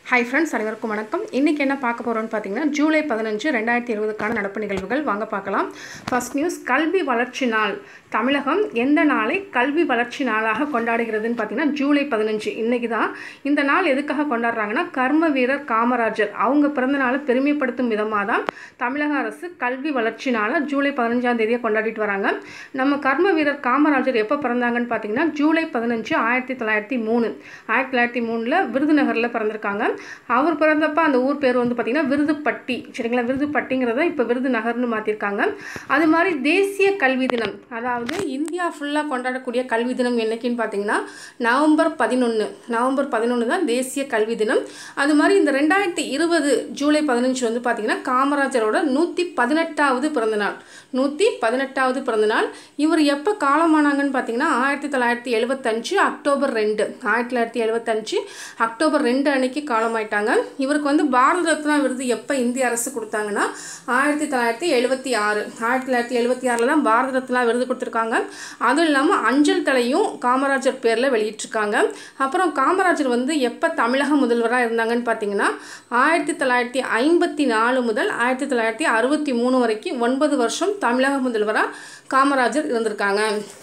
hi friends அனைவருக்கும் வணக்கம் இன்றைக்கி என்ன பார்க்க போகிறோம்னு பார்த்தீங்கன்னா ஜூலை பதினஞ்சு ரெண்டாயிரத்தி இருபதுக்கான நடப்பு நிகழ்வுகள் வாங்க பார்க்கலாம் ஃபர்ஸ்ட் நியூஸ் கல்வி வளர்ச்சி நாள் தமிழகம் எந்த நாளை கல்வி வளர்ச்சி நாளாக கொண்டாடுகிறதுன்னு பார்த்தீங்கன்னா ஜூலை பதினஞ்சு இன்றைக்கி தான் இந்த நாள் எதுக்காக கொண்டாடுறாங்கன்னா கர்ம வீரர் காமராஜர் அவங்க பிறந்த நாளை பெருமைப்படுத்தும் விதமாக தான் தமிழக அரசு கல்வி வளர்ச்சி நாளை ஜூலை பதினஞ்சாம் தேதியை கொண்டாடிட்டு வராங்க நம்ம கர்ம வீரர் காமராஜர் எப்போ பிறந்தாங்கன்னு பார்த்தீங்கன்னா ஜூலை பதினஞ்சு ஆயிரத்தி தொள்ளாயிரத்தி மூணு ஆயிரத்தி தொள்ளாயிரத்தி மூணில் விருதுநகரில் பிறந்திருக்காங்க அவர் பிறந்தப்ப அந்த ஊர் பேர் வந்து பார்த்திங்கன்னா விருதுப்பட்டி சரிங்களா விருதுப்பட்டிங்கிறத இப்போ விருதுநகர்னு மாற்றிருக்காங்க அது மாதிரி தேசிய கல்வி தினம் அதாவது இந்தியா ஃபுல்லாக கொண்டாடக்கூடிய கல்வி தினம் என்னைக்குன்னு பார்த்தீங்கன்னா நவம்பர் பதினொன்று நவம்பர் பதினொன்று தான் தேசிய கல்வி தினம் அது மாதிரி இந்த ரெண்டாயிரத்தி இருபது ஜூலை பதினஞ்சு வந்து பார்த்திங்கன்னா காமராஜரோட நூற்றி பதினெட்டாவது பிறந்தநாள் நூற்றி பதினெட்டாவது பிறந்தநாள் இவர் எப்போ காலமானாங்கன்னு பார்த்தீங்கன்னா ஆயிரத்தி தொள்ளாயிரத்தி எழுபத்தஞ்சு அக்டோபர் ரெண்டு ஆயிரத்தி தொள்ளாயிரத்தி எழுபத்தஞ்சு அக்டோபர் ரெண்டு அன்னைக்கு காலமாயிட்டாங்க இவருக்கு வந்து பாரத ரத்னா விருது எப்போ இந்திய அரசு கொடுத்தாங்கன்னா ஆயிரத்தி தொள்ளாயிரத்தி எழுபத்தி ஆறு ஆயிரத்தி தொள்ளாயிரத்தி எழுபத்தி ஆறில் தான் பாரத ரத்னா விருது கொடுத்துருக்காங்க அதுவும் இல்லாமல் அஞ்சல் தலையும் காமராஜர் பேரில் வெளியிட்டிருக்காங்க அப்புறம் காமராஜர் வந்து எப்போ தமிழக முதல்வராக இருந்தாங்கன்னு பார்த்தீங்கன்னா ஆயிரத்தி தொள்ளாயிரத்தி ஐம்பத்தி நாலு முதல் ஆயிரத்தி தொள்ளாயிரத்தி அறுபத்தி மூணு வரைக்கும் ஒன்பது வருஷம் தமிழக முதல்வராக காமராஜர் இருந்திருக்காங்க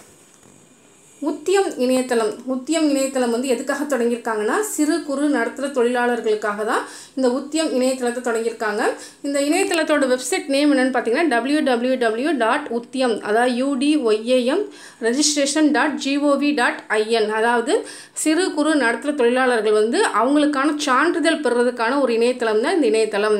உத்தியம் இணையதளம் உத்தியம் இணையதளம் வந்து எதுக்காக தொடங்கியிருக்காங்கன்னா சிறு குறு நடுத்தர தொழிலாளர்களுக்காக தான் இந்த உத்தியம் இணையதளத்தை தொடங்கியிருக்காங்க இந்த இணையதளத்தோட வெப்சைட் நேம் என்னென்னு பார்த்தீங்கன்னா W W W dot Udyam அதாவது U D Y A M registration dot G O V dot I N அதாவது சிறு குறு நடுத்தர தொழிலாளர்கள் வந்து அவங்களுக்கான சான்றிதழ் பெறுறதுக்கான ஒரு இணையதளம் தான் இந்த இணையதளம்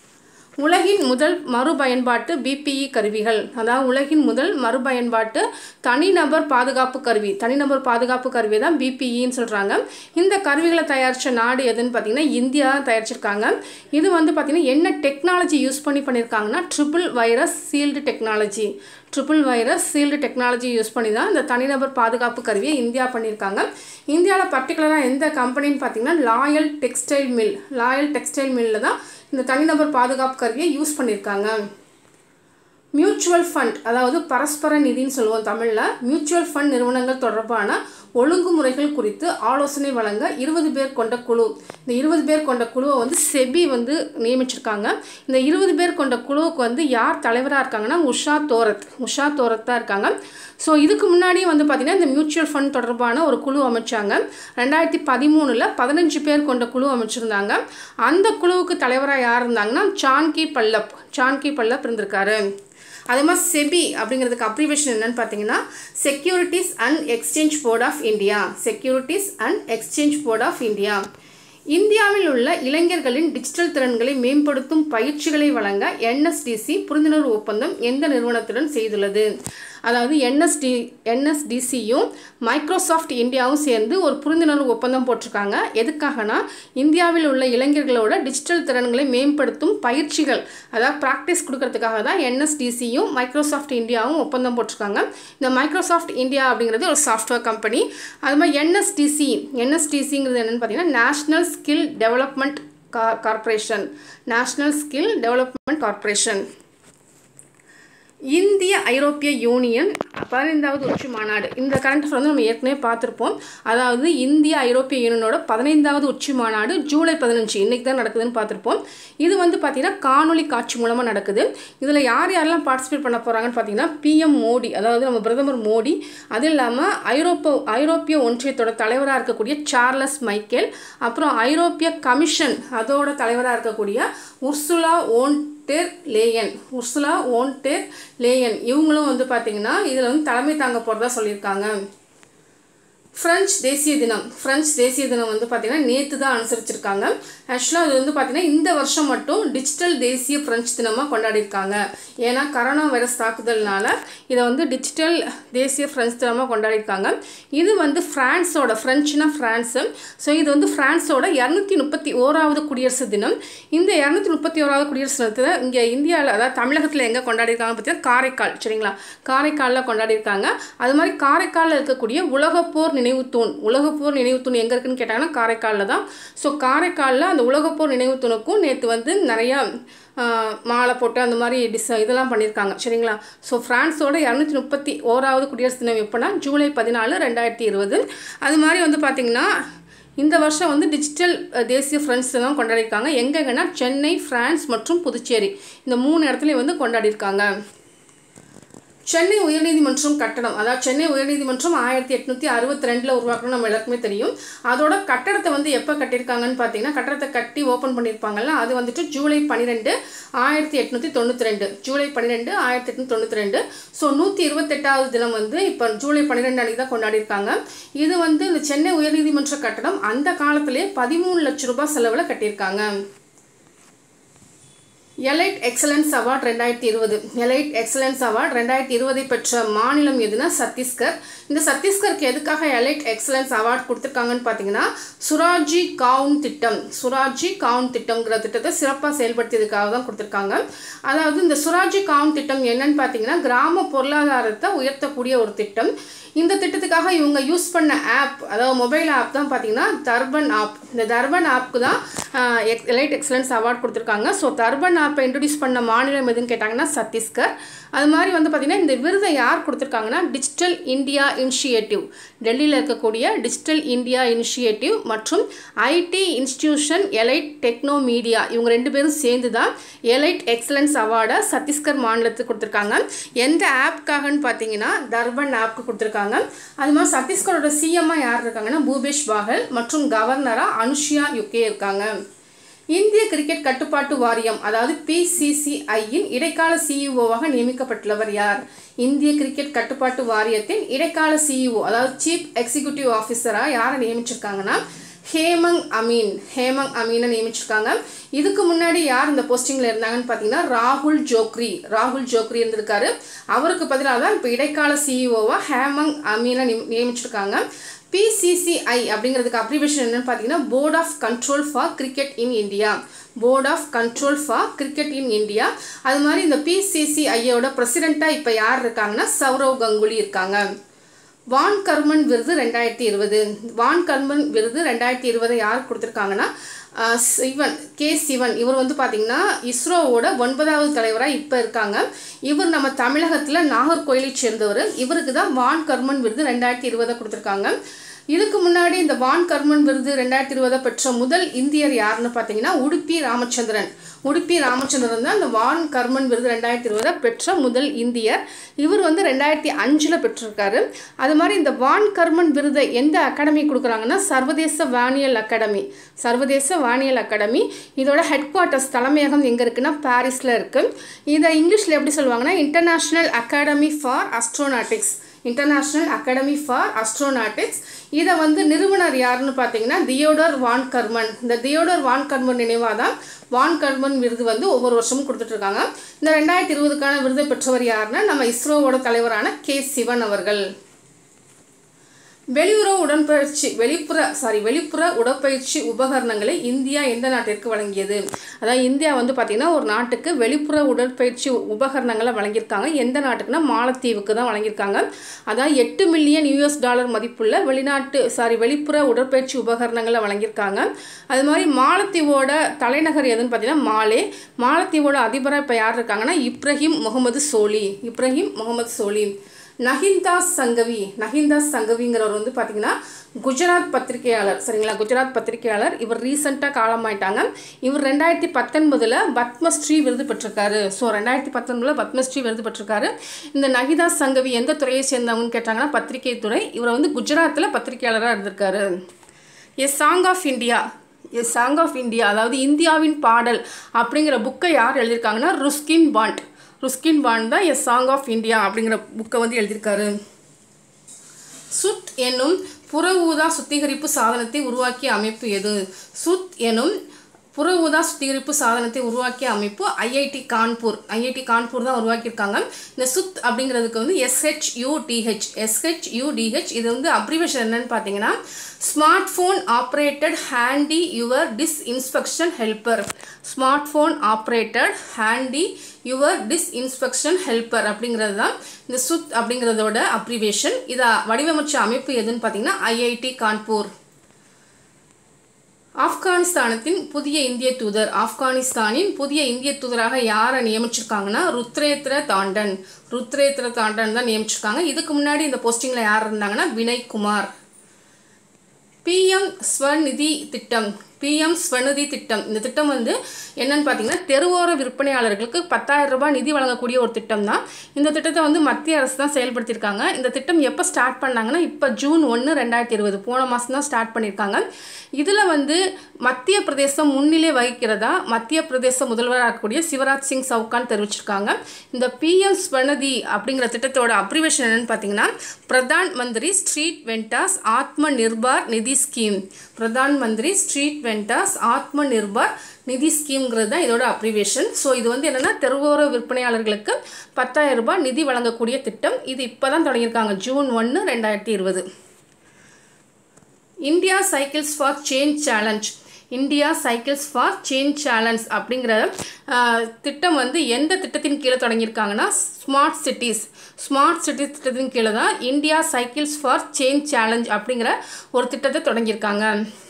உலகின் முதல் மறுபயன்பாட்டு பிபிஇ கருவிகள் அதாவது உலகின் முதல் மறுபயன்பாட்டு தனிநபர் பாதுகாப்பு கருவி தனிநபர் பாதுகாப்பு கருவி தான் பிபிஇன்னு சொல்கிறாங்க இந்த கருவிகளை தயாரித்த நாடு எதுன்னு பார்த்தீங்கன்னா இந்தியா தான் தயாரிச்சிருக்காங்க இது வந்து பார்த்திங்கன்னா என்ன டெக்னாலஜி யூஸ் பண்ணி பண்ணியிருக்காங்கன்னா triple virus shield technology triple virus shield technology use பண்ணி தான் இந்த தனிநபர் பாதுகாப்பு கருவியை இந்தியா பண்ணியிருக்காங்க இந்தியாவில் பர்டிகுலராக எந்த கம்பெனின்னு பார்த்தீங்கன்னா Loyal textile mill Loyal textile மில்லில் தான் இந்த தனிநபர் பாதுகாப்பு கருவியை யூஸ் பண்ணியிருக்காங்க மியூச்சுவல் ஃபண்ட் அதாவது பரஸ்பர நிதின்னு சொல்லுவோம் தமிழில் மியூச்சுவல் ஃபண்ட் நிறுவனங்கள் தொடர்பான ஒழுங்குமுறைகள் குறித்து ஆலோசனை வழங்க இருபது பேர் கொண்ட குழு இந்த இருபது பேர் கொண்ட குழுவை வந்து செபி வந்து நியமிச்சிருக்காங்க இந்த இருபது பேர் கொண்ட குழுவுக்கு வந்து யார் தலைவராக இருக்காங்கன்னா உஷா தோரத் உஷா தோரத் தான் இருக்காங்க ஸோ இதுக்கு முன்னாடியே வந்து பார்த்திங்கன்னா இந்த மியூச்சுவல் ஃபண்ட் தொடர்பான ஒரு குழு அமைச்சாங்க ரெண்டாயிரத்தி பதிமூணில் பதினஞ்சு பேர் கொண்ட குழு அமைச்சிருந்தாங்க அந்த குழுவுக்கு தலைவராக யார் இருந்தாங்கன்னா சான்கி பல்லப் சான்கி பல்லப் இருந்திருக்காரு அதே மாதிரி செபி அப்படிங்கிறதுக்கு அப்ரிவேஷன் என்னன்னு பார்த்தீங்கன்னா securities and exchange board of India securities and exchange board of India இந்தியாவில் உள்ள இளைஞர்களின் டிஜிட்டல் திறன்களை மேம்படுத்தும் பயிற்சிகளை வழங்க என்எஸ்டிசி புரிந்துணர்வு ஒப்பந்தம் எந்த நிறுவனத்துடன் செய்துள்ளது அதாவது என்எஸ்டி என்எஸ்டிசியும் மைக்ரோசாஃப்ட் இந்தியாவும் சேர்ந்து ஒரு புரிந்துணர்வு ஒப்பந்தம் போட்டிருக்காங்க எதுக்காகனா இந்தியாவில் உள்ள இளைஞர்களோட டிஜிட்டல் திறன்களை மேம்படுத்தும் பயிற்சிகள் அதாவது ப்ராக்டிஸ் கொடுக்கறதுக்காக தான் என்எஸ்டிசியும் மைக்ரோசாஃப்ட் இந்தியாவும் ஒப்பந்தம் போட்டிருக்காங்க இந்த மைக்ரோசாஃப்ட் இந்தியா அப்படிங்கிறது ஒரு சாஃப்ட்வேர் கம்பெனி அது மாதிரி என்எஸ்டிசி என்எஸ்டிசிங்கிறது என்னென்னு பார்த்தீங்கன்னா நேஷ்னல் ஸ்கில் டெவலப்மெண்ட் கா corporation national skill development corporation இந்திய ஐரோப்பிய யூனியன் பதினைந்தாவது உச்சி மாநாடு இந்த கரண்ட் அஃபேர் வந்து நம்ம ஏற்கனவே பார்த்துருப்போம் அதாவது இந்திய ஐரோப்பிய யூனியனோட பதினைந்தாவது உச்சி மாநாடு ஜூலை பதினஞ்சு இன்றைக்கி தான் நடக்குதுன்னு பார்த்துருப்போம் இது வந்து பார்த்திங்கன்னா காணொலி காட்சி மூலமாக நடக்குது இதில் யார் யாரெல்லாம் பார்ட்டிசிபேட் பண்ண போகிறாங்கன்னு பார்த்தீங்கன்னா பிஎம் மோடி அதாவது நம்ம பிரதமர் மோடி அது இல்லாமல் ஐரோப்பா ஐரோப்பிய ஒன்றியத்தோட தலைவராக இருக்கக்கூடிய சார்லஸ் மைக்கேல் அப்புறம் ஐரோப்பிய கமிஷன் அதோட தலைவராக இருக்கக்கூடிய Ursula von der Leyen Ursula von der Leyen இவங்களும் வந்து பார்த்திங்கன்னா இதில் வந்து தலைமை தாங்க போகிறதா சொல்லியிருக்காங்க ஃப்ரெஞ்ச் தேசிய தினம் ஃப்ரெஞ்ச் தேசிய தினம் வந்து பார்த்திங்கன்னா நேற்று தான் அனுசரிச்சிருக்காங்க ஆக்சுவலாக அது வந்து பார்த்திங்கன்னா இந்த வருஷம் மட்டும் டிஜிட்டல் தேசிய ஃப்ரெஞ்ச் தினமாக கொண்டாடிருக்காங்க ஏன்னா கரோனா வைரஸ் தாக்குதல்னால இதை வந்து டிஜிட்டல் தேசிய ஃப்ரெஞ்ச் தினமாக கொண்டாடிருக்காங்க இது வந்து ஃப்ரான்ஸோட ஃப்ரெஞ்சுனா ஃப்ரான்ஸு ஸோ இது வந்து ஃப்ரான்ஸோட இரநூத்தி முப்பத்தி ஓராவது குடியரசு தினம் இந்த இரநூத்தி முப்பத்தி ஓராவது குடியரசு தினத்தை இங்கே இந்தியாவில் அதாவது தமிழகத்தில் எங்கே கொண்டாடிருக்காங்க பார்த்தீங்கன்னா காரைக்கால் சரிங்களா காரைக்காலில் கொண்டாடிருக்காங்க அது மாதிரி காரைக்காலில் இருக்கக்கூடிய உலகப்போர் நினைவு தூண் உலகப்போர் நினைவு தூண் எங்கே இருக்குன்னு கேட்டாங்கன்னா காரைக்காலில் தான் ஸோ காரைக்காலில் அந்த உலகப்போர் நினைவு தூணுக்கும் நேற்று வந்து நிறையா மாலை போட்டு அந்த மாதிரி டிஸ் இதெல்லாம் பண்ணியிருக்காங்க சரிங்களா ஸோ ஃப்ரான்ஸோட இரநூத்தி முப்பத்தி ஓராவது குடியரசு தினம் எப்போனா ஜூலை பதினாலு ரெண்டாயிரத்தி இருபது அது மாதிரி வந்து பார்த்திங்கன்னா இந்த வருஷம் வந்து டிஜிட்டல் அஹ், தேசிய ஃப்ரெண்ட்ஸ் தான் கொண்டாடிருக்காங்க எங்கெங்கன்னா சென்னை பிரான்ஸ் மற்றும் புதுச்சேரி இந்த மூணு இடத்துலையும் வந்து கொண்டாடிருக்காங்க சென்னை உயர்நீதிமன்றம் கட்டடம் அதாவது சென்னை உயர்நீதிமன்றம் ஆயிரத்தி எட்நூற்றி அறுபத்தி ரெண்டில் உருவாக்கணும் நம்ம எல்லாருக்குமே தெரியும் அதோட கட்டடத்தை வந்து எப்போ கட்டியிருக்காங்கன்னு பார்த்தீங்கன்னா கட்டடத்தை கட்டி ஓப்பன் பண்ணியிருப்பாங்கல்ல அது வந்துட்டு ஜூலை பன்னிரெண்டு ஆயிரத்தி எட்நூற்றி தொண்ணூற்றி ரெண்டு ஜூலை பன்னிரெண்டு ஆயிரத்தி எட்நூற்றி தொண்ணூற்றி ரெண்டு ஸோ நூற்றி இருபத்தெட்டாவது தினம் வந்து இப்போ ஜூலை பன்னிரெண்டு அன்றைக்கி தான் கொண்டாடியிருக்காங்க இது வந்து இந்த சென்னை உயர்நீதிமன்ற கட்டடம் அந்த காலத்திலே பதிமூணு லட்ச ரூபாய் செலவில் கட்டியிருக்காங்க எலைட் எக்ஸலன்ஸ் அவார்ட் ரெண்டாயிரத்தி இருபது எலைட் எக்ஸலன்ஸ் அவார்ட் ரெண்டாயிரத்தி இருபதை பெற்ற மாநிலம் எதுனா சத்தீஸ்கர் இந்த சத்தீஸ்கருக்கு எதுக்காக எலைட் எக்ஸலன்ஸ் அவார்ட் கொடுத்துருக்காங்கன்னு பார்த்தீங்கன்னா சுராஜி கவுன் திட்டம் சுராஜி கவுன் திட்டம்ங்கிற திட்டத்தை சிறப்பாக செயல்படுத்தியதுக்காக தான் கொடுத்துருக்காங்க அதாவது இந்த சுராஜி கவுன் திட்டம் என்னன்னு பார்த்தீங்கன்னா கிராம பொருளாதாரத்தை உயர்த்தக்கூடிய ஒரு திட்டம் இந்த திட்டத்துக்காக இவங்க யூஸ் பண்ண ஆப் அதாவது மொபைல் ஆப் தான் பார்த்தீங்கன்னா தர்பன் ஆப் இந்த தர்பன் ஆப்புக்கு தான் எலைட் எக்ஸலன்ஸ் அவார்ட் கொடுத்துருக்காங்க ஸோ தர்பன் ஆப்பை இன்ட்ரடியூஸ் பண்ண மாநிலம் எதுன்னு கேட்டாங்கன்னா சத்தீஸ்கர் அது மாதிரி வந்து பார்த்திங்கன்னா இந்த விருதை யார் கொடுத்துருக்காங்கன்னா டிஜிட்டல் இந்தியா இனிஷியேட்டிவ் டெல்லியில் இருக்கக்கூடிய டிஜிட்டல் இந்தியா இனிஷியேட்டிவ் மற்றும் IT institution elite techno media இவங்க ரெண்டு பேரும் சேர்ந்து தான் எலைட் எக்ஸலன்ஸ் அவார்டை சத்தீஸ்கர் மாநிலத்துக்கு கொடுத்துருக்காங்க எந்த ஆப்காகன்னு பார்த்தீங்கன்னா தர்பன் ஆப்க்கு கொடுத்துருக்காங்க அது மாதிரி சத்தீஸ்கரோட சிஎம்மாக யார் இருக்காங்கன்னா பூபேஷ் பாகல் மற்றும் கவர்னராக அனுஷியா யுகே இருக்காங்க இந்திய கிரிக்கெட் கட்டுப்பாட்டு வாரியம் அதாவது பிசிசிஐயின் இடைக்கால சிஇஓவாக நியமிக்கப்பட்டுள்ளவர் யார் இந்திய கிரிக்கெட் கட்டுப்பாட்டு வாரியத்தின் இடைக்கால சிஇஓ அதாவது சீஃப் எக்ஸிக்யூட்டிவ் ஆஃபீஸராக யாரை நியமிச்சிருக்காங்கன்னா ஹேமங் அமீன் ஹேமங் அமீனை நியமிச்சிருக்காங்க இதுக்கு முன்னாடி யார் இந்த போஸ்டிங்கில் இருந்தாங்கன்னு பார்த்தீங்கன்னா ராகுல் ஜோக்ரி ராகுல் ஜோக்ரி இருந்திருக்காரு அவருக்கு பதிலாக தான் இப்போ இடைக்கால சிஇஓவாக ஹேமங் அமீனை நிய- நியமிச்சிருக்காங்க பிசிசிஐ அப்படிங்கிறதுக்கு அப்ரிவேஷன் என்னன்னு பார்த்தீங்கன்னா board of control for cricket in India board of control for cricket in India அது மாதிரி இந்த பிசிசிஐயோட பிரசிடெண்ட்டாக இப்போ யார் இருக்காங்கன்னா சௌரவ் கங்குலி இருக்காங்க வான் கர்மன் விருது ரெண்டாயிரத்தி இருபது வான் கர்மன் விருது ரெண்டாயிரத்தி இருபதை யார் கொடுத்துருக்காங்கன்னா ஆஹ், சிவன் கே சிவன் இவர் வந்து பார்த்தீங்கன்னா இஸ்ரோவோட ஒன்பதாவது தலைவராக இப்போ இருக்காங்க இவர் நம்ம தமிழகத்தில் நாகர்கோயிலை சேர்ந்தவர் இவருக்கு தான் வான் கர்மன் விருது ரெண்டாயிரத்தி இருபதை கொடுத்துருக்காங்க இதுக்கு முன்னாடி இந்த வான் கர்மன் விருது ரெண்டாயிரத்தி இருபதை பெற்ற முதல் இந்தியர் யாருன்னு பார்த்தீங்கன்னா உடுப்பி ராமச்சந்திரன் உடுப்பி ராமச்சந்திரன் தான் இந்த வான் கர்மன் விருது ரெண்டாயிரத்தி இருபதை பெற்ற முதல் இந்தியர் இவர் வந்து ரெண்டாயிரத்தி அஞ்சில் பெற்றிருக்காரு அது மாதிரி இந்த வான் கர்மன் விருதை எந்த அகாடமி கொடுக்குறாங்கன்னா சர்வதேச வானியல் அகாடமி சர்வதேச வானியல் அகாடமி இதோட ஹெட் குவார்ட்டர்ஸ் தலைமையகம் எங்கே இருக்குன்னா பாரிஸில் இருக்குது இதை இங்கிலீஷில் எப்படி சொல்லுவாங்கன்னா international academy for astronautics international academy for astronautics இதை வந்து நிறுவனர் யாருன்னு பார்த்தீங்கன்னா தியோடர் வான் கர்மன் இந்த தியோடர் வான் கர்மன் நினைவாக தான் வான் கர்மன் விருது வந்து ஒவ்வொரு வருஷமும் கொடுத்துட்ருக்காங்க இந்த ரெண்டாயிரத்தி இருபதுக்கான விருதை பெற்றவர் யாருன்னா நம்ம இஸ்ரோவோட தலைவரான கே சிவன் அவர்கள் வெளியுறவு உடற்பயிற்சி வெளிப்புற சாரி வெளிப்புற உடற்பயிற்சி உபகரணங்களை இந்தியா எந்த நாட்டிற்கு வழங்கியது அதாவது இந்தியா வந்து பார்த்திங்கன்னா ஒரு நாட்டுக்கு வெளிப்புற உடற்பயிற்சி உபகரணங்களை வழங்கியிருக்காங்க எந்த நாட்டுக்குன்னா மாலத்தீவுக்கு தான் வழங்கியிருக்காங்க அதாவது எட்டு மில்லியன் யூஎஸ் டாலர் மதிப்புள்ள வெளிநாட்டு சாரி வெளிப்புற உடற்பயிற்சி உபகரணங்களை வழங்கியிருக்காங்க அது மாதிரி மாலத்தீவோட தலைநகர் எதுன்னு பார்த்தீங்கன்னா மாலே மாலத்தீவோட அதிபராக இப்போ யார் இருக்காங்கன்னா இப்ராஹிம் முகமது சோலி இப்ராஹிம் முகமது சோலி நஹிந்தாஸ் சங்கவி நஹிந்தாஸ் சங்கவிங்கிறவர் வந்து பார்த்தீங்கன்னா குஜராத் பத்திரிகையாளர் சரிங்களா குஜராத் பத்திரிகையாளர் இவர் ரீசெண்டாக காலமாயிட்டாங்க இவர் ரெண்டாயிரத்தி பத்தொன்பதில் பத்மஸ்ரீ விருது பெற்றிருக்காரு ஸோ ரெண்டாயிரத்தி பத்தொன்பதில் பத்மஸ்ரீ விருது பெற்றிருக்காரு இந்த நஹிதாஸ் சங்கவி எந்த துறையை சேர்ந்தவங்கன்னு கேட்டாங்கன்னா பத்திரிகை துறை இவர் வந்து குஜராத்தில் பத்திரிகையாளராக இருந்திருக்காரு a song of India a song of India அதாவது இந்தியாவின் பாடல் அப்படிங்கிற புக்கை யார் எழுதியிருக்காங்கன்னா ருஸ்கின் பாண்ட் ருஸ்கின் பாண்ட் தான் எ சாங் ஆஃப் இந்தியா அப்படிங்கிற புக்கை வந்து எழுதியிருக்காரு சுட் என்னும் புற ஊதா சுத்திகரிப்பு சாதனத்தை உருவாக்கிய அமைப்பு எது சுத் எனும் புற ஊதா சுத்திகரிப்பு சாதனத்தை உருவாக்கிய அமைப்பு ஐஐடி கான்பூர் ஐஐடி கான்பூர் தான் உருவாக்கியிருக்காங்க இந்த சுத் அப்படிங்கிறதுக்கு வந்து எஸ்ஹெச்யூடிஹெச் எஸ்ஹெச்யூடிஹெச் இது வந்து அப்ரிவேஷன் என்னன்னு பார்த்தீங்கன்னா smart phone operated handy your disinfection helper smart phone operated handy your disinfection helper அப்படிங்கிறது தான் இந்த சுத் அப்படிங்கிறதோட அப்ரிவேஷன் இதை வடிவமைச்ச அமைப்பு எதுன்னு பார்த்தீங்கன்னா ஐஐடி கான்பூர் ஆப்கானிஸ்தானத்தின் புதிய இந்திய தூதர் ஆப்கானிஸ்தானின் புதிய இந்திய தூதராக யாரை நியமிச்சிருக்காங்கன்னா ருத்ரேத்ர தாண்டன் ருத்ரேத்ர தாண்டன் தான் நியமிச்சிருக்காங்க இதுக்கு முன்னாடி இந்த போஸ்டிங்கில் யார் இருந்தாங்கன்னா வினய் குமார் பிஎம் ஸ்வநிதி திட்டம் பிஎம் ஸ்வநிதி திட்டம் இந்த திட்டம் வந்து என்னன்னு பார்த்தீங்கன்னா தெருவோர விற்பனையாளர்களுக்கு பத்தாயிரம் ரூபாய் நிதி வழங்கக்கூடிய ஒரு திட்டம் தான் இந்த திட்டத்தை வந்து மத்திய அரசு தான் செயல்படுத்தியிருக்காங்க இந்த திட்டம் எப்போ ஸ்டார்ட் பண்ணாங்கன்னா இப்போ ஜூன் ஒன்று ரெண்டாயிரத்தி இருபது போன மாதம் தான் ஸ்டார்ட் பண்ணியிருக்காங்க இதில் வந்து மத்திய பிரதேசம் முன்னிலை வகிக்கிறதா மத்திய பிரதேச முதல்வராக இருக்கக்கூடிய சிவராஜ் சிங் சவுகான் தெரிவிச்சிருக்காங்க இந்த பிஎம் ஸ்வநிதி அப்படிங்கிற திட்டத்தோட அப்ரிவேஷன் என்னன்னு பார்த்தீங்கன்னா பிரதான் மந்திரி ஸ்ட்ரீட் வெண்டாஸ் ஆத்ம நிர்பார் நிதி ஸ்கீம் பிரதான் மந்திரி ஸ்ட்ரீட் வெண்டாஸ் ஆத்ம நிர்பார் நிதி ஸ்கீம்ங்கிறது தான் இதோட அப்ரிவேஷன் ஸோ இது வந்து என்னென்னா தெருவோர விற்பனையாளர்களுக்கு பத்தாயிரம் ரூபாய் நிதி வழங்கக்கூடிய திட்டம் இது இப்போ தான் தொடங்கியிருக்காங்க ஜூன் ஒன்று ரெண்டாயிரத்தி இருபது India cycles for change challenge India cycles for change challenge அப்படிங்கிற ஆஹ், திட்டம் வந்து எந்த திட்டத்தின் கீழே தொடங்கியிருக்காங்கன்னா ஸ்மார்ட் சிட்டிஸ் ஸ்மார்ட் சிட்டிஸ் திட்டத்தின் கீழே தான் India cycles for change challenge அப்படிங்கிற ஒரு திட்டத்தை தொடங்கியிருக்காங்க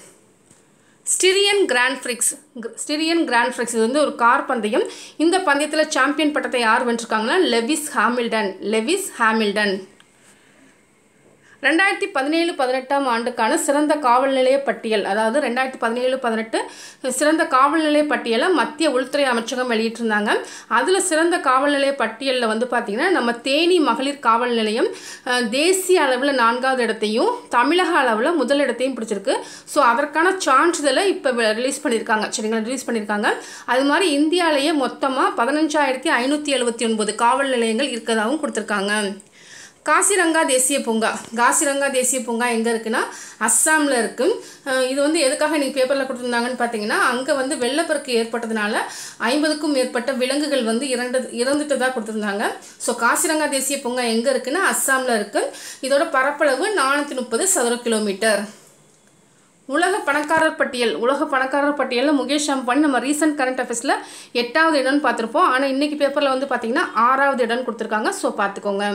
Styrian grand prix Styrian grand prix இது வந்து ஒரு கார் பந்தயம் இந்த பந்தயத்தில் சாம்பியன் பட்டத்தை யார் வென்றிருக்காங்கன்னா லெவிஸ் ஹாமில்டன் லெவிஸ் ஹாமில்டன் ரெண்டாயிரத்தி பதினேழு பதினெட்டாம் ஆண்டுக்கான சிறந்த காவல் நிலைய பட்டியல் அதாவது ரெண்டாயிரத்தி பதினேழு பதினெட்டு சிறந்த காவல் நிலைய பட்டியலை மத்திய உள்துறை அமைச்சகம் வெளியிட்டிருந்தாங்க அதில் சிறந்த காவல் நிலைய பட்டியலில் வந்து பார்த்திங்கன்னா நம்ம தேனி மகளிர் காவல் நிலையம் அஹ், தேசிய அளவில் நான்காவது இடத்தையும் தமிழக அளவில் முதல் இடத்தையும் பிடிச்சிருக்கு ஸோ அதற்கான சான்றிதழை இப்போ ரிலீஸ் பண்ணியிருக்காங்க சரிங்களா ரிலீஸ் பண்ணியிருக்காங்க அது மாதிரி இந்தியாவிலேயே மொத்தமாக பதினஞ்சாயிரத்தி ஐநூற்றி எழுபத்தி ஒன்பது காவல் நிலையங்கள் இருக்கதாகவும் கொடுத்துருக்காங்க காசிரங்கா தேசிய பூங்கா காசிரங்கா தேசிய பூங்கா எங்கே இருக்குன்னா அஸ்ஸாமில் இருக்குது அஹ் இது வந்து எதுக்காக நீங்கள் பேப்பரில் கொடுத்துருந்தாங்கன்னு பார்த்தீங்கன்னா அங்கே வந்து வெள்ளப்பெருக்கு ஏற்பட்டதுனால ஐம்பதுக்கும் மேற்பட்ட விலங்குகள் வந்து இறந்து இறந்துட்டதாக கொடுத்துருந்தாங்க ஸோ காசிரங்கா தேசிய பூங்கா எங்கே இருக்குன்னா அஸ்ஸாமில் இருக்குது இதோட பரப்பளவு நானூற்றி முப்பது சதுர கிலோமீட்டர் உலக பணக்காரர் பட்டியல் உலக பணக்காரர் பட்டியலில் முகேஷ் அம்பானி நம்ம ரீசன்ட் கரண்ட் அஃபேர்ஸில் எட்டாவது இடம்னு பார்த்துருப்போம் ஆனால் இன்றைக்கி பேப்பரில் வந்து பார்த்தீங்கன்னா ஆறாவது இடம்னு கொடுத்துருக்காங்க ஸோ பார்த்துக்கோங்க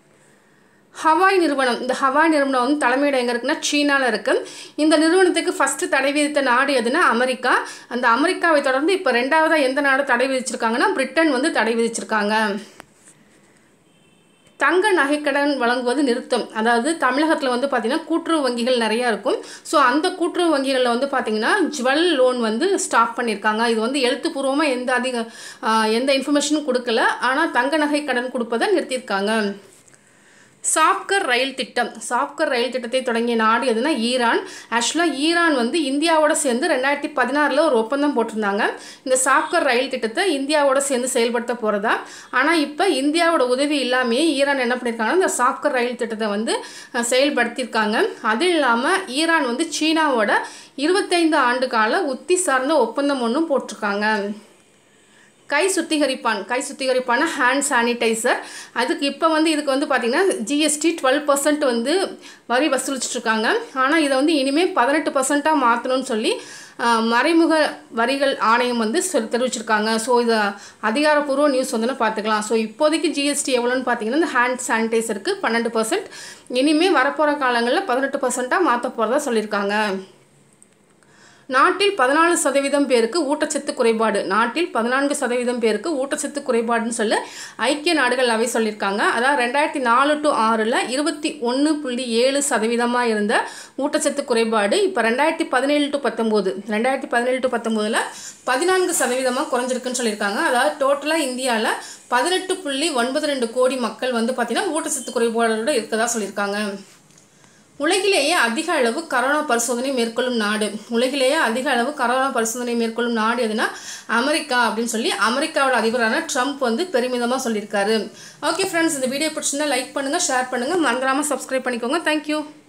ஹவாய் நிறுவனம் இந்த ஹவாய் நிறுவனம் வந்து தலைமையிடம் எங்கே இருக்குன்னா சீனாவில் இருக்குது இந்த நிறுவனத்துக்கு ஃபஸ்ட்டு தடை விதித்த நாடு எதுனா அமெரிக்கா அந்த அமெரிக்காவை தொடர்ந்து இப்போ ரெண்டாவதாக எந்த நாடு தடை விதிச்சிருக்காங்கன்னா பிரிட்டன் வந்து தடை விதிச்சிருக்காங்க தங்க நகைக்கடன் வழங்குவது நிறுத்தம் அதாவது தமிழகத்தில் வந்து பார்த்திங்கன்னா கூட்டுறவு வங்கிகள் நிறையா இருக்கும் ஸோ அந்த கூட்டுறவு வங்கிகளில் வந்து பார்த்திங்கன்னா ஜுவல் லோன் வந்து ஸ்டாப் பண்ணியிருக்காங்க இது வந்து எழுத்துப்பூர்வமாக எந்த அதிக ஆஹ், எந்த இன்ஃபர்மேஷனும் கொடுக்கல ஆனால் தங்க நகை கடன் கொடுப்பதை நிறுத்தியிருக்காங்க சாப்கர் ரயில் திட்டம் சாப்கர் ரயில் திட்டத்தை தொடங்கிய நாடு எதுனா ஈரான் ஆக்சுவலாக ஈரான் வந்து இந்தியாவோட சேர்ந்து ரெண்டாயிரத்தி பதினாறில் ஒரு ஒப்பந்தம் போட்டிருந்தாங்க இந்த சாப்கர் ரயில் திட்டத்தை இந்தியாவோட சேர்ந்து செயல்படுத்த போகிறதா ஆனால் இப்போ இந்தியாவோட உதவி இல்லாமையே ஈரான் என்ன பண்ணியிருக்காங்கன்னா இந்த சாப்கர் ரயில் திட்டத்தை வந்து அஹ், செயல்படுத்தியிருக்காங்க அது இல்லாமல் ஈரான் வந்து சீனாவோட இருபத்தைந்து ஆண்டு கால உத்தி சார்ந்த ஒப்பந்தம் ஒன்றும் போட்டிருக்காங்க கை சுத்திகரிப்பான் கை சுத்திகரிப்பான ஹேண்ட் சானிடைசர் அதுக்கு இப்போ வந்து இதுக்கு வந்து பார்த்திங்கன்னா ஜிஎஸ்டி டுவெல் பர்சன்ட் வந்து வரி வசூலிச்சிட்ருக்காங்க ஆனால் இதை வந்து இனிமேல் பதினெட்டு பர்சண்ட்டாக மாற்றணும்னு சொல்லி ஆஹ், மறைமுக வரிகள் ஆணையம் வந்து சொல் தெரிவிச்சிருக்காங்க ஸோ இதை அதிகாரப்பூர்வ நியூஸ் வந்து பார்த்துக்கலாம் ஸோ இப்போதைக்கு ஜிஎஸ்டி எவ்வளோன்னு பார்த்தீங்கன்னா இந்த ஹேண்ட் சானிடைசருக்கு பன்னெண்டு பர்சன்ட் இனிமேல் வரப்போகிற காலங்களில் பதினெட்டு பர்சண்ட்டாக மாற்ற போகிறதா சொல்லியிருக்காங்க நாட்டில் பதினாலு சதவீதம் பேருக்கு ஊட்டச்சத்து குறைபாடு நாட்டில் பதினான்கு சதவீதம் பேருக்கு ஊட்டச்சத்து குறைபாடுன்னு சொல்லி ஐக்கிய நாடுகள் அவை சொல்லியிருக்காங்க அதாவது ரெண்டாயிரத்தி நாலு டு ஆறில் இருபத்தி ஒன்று புள்ளி ஏழு சதவீதமாக இருந்த ஊட்டச்சத்து குறைபாடு இப்போ ரெண்டாயிரத்தி பதினேழு டு பத்தொம்போது ரெண்டாயிரத்தி பதினேழு டு பத்தொம்போதில் பதினான்கு சதவீதமாக குறைஞ்சிருக்குன்னு சொல்லியிருக்காங்க அதாவது டோட்டலாக இந்தியாவில் பதினெட்டு புள்ளி ஒன்பது ரெண்டு கோடி மக்கள் வந்து பார்த்திங்கன்னா ஊட்டச்சத்து குறைபாடோட இருக்கதா சொல்லியிருக்காங்க உலகிலேயே அதிக அளவு கரோனா பரிசோதனை மேற்கொள்ளும் நாடு உலகிலேயே அதிக அளவு கரோனா பரிசோதனை மேற்கொள்ளும் நாடு எதுனா அமெரிக்கா அப்படின்னு சொல்லி அமெரிக்காவோட அதிபரான ட்ரம்ப் வந்து பெருமிதமாக சொல்லியிருக்காரு ஓகே ஃப்ரெண்ட்ஸ் இந்த வீடியோ பிடிச்சிருந்தா லைக் பண்ணுங்கள் ஷேர் பண்ணுங்கள் மறந்துடாமல் சப்ஸ்கிரைப் பண்ணிக்கோங்க தேங்க்யூ